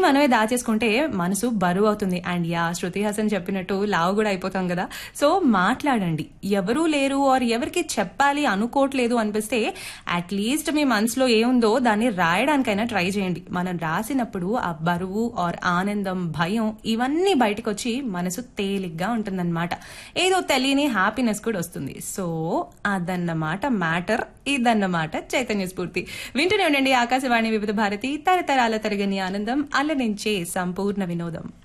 మనమే దాచేసుకుంటే మనసు బరువు అవుతుంది అండ్ యా శృతి హాసన్ చెప్పినట్టు లావు కూడా అయిపోతాం కదా సో మాట్లాడండి ఎవరూ లేరు ఆర్ ఎవరికి చెప్పాలి అనుకోవట్లేదు అనిపిస్తే అట్లీస్ట్ మీ మనసులో ఏముందో దాన్ని రాయడానికైనా ట్రై చేయండి మనం రాసినప్పుడు ఆ బరువు ఆర్ ఆనందం భయం ఇవన్నీ బయటకు వచ్చి మనసు తేలిగ్గా ఉంటుందన్నమాట ఏదో తెలియని హ్యాపీనెస్ కూడా వస్తుంది సో అదన్నమాట మ్యాటర్ ఇదన్నమాట చైతన్య స్ఫూర్తి వింటూనే ఉండండి ఆకాశవాణి వివిధ భారతి తరతరాల తరగని ఆనందం అల్లనించే సంపూర్ణ వినోదం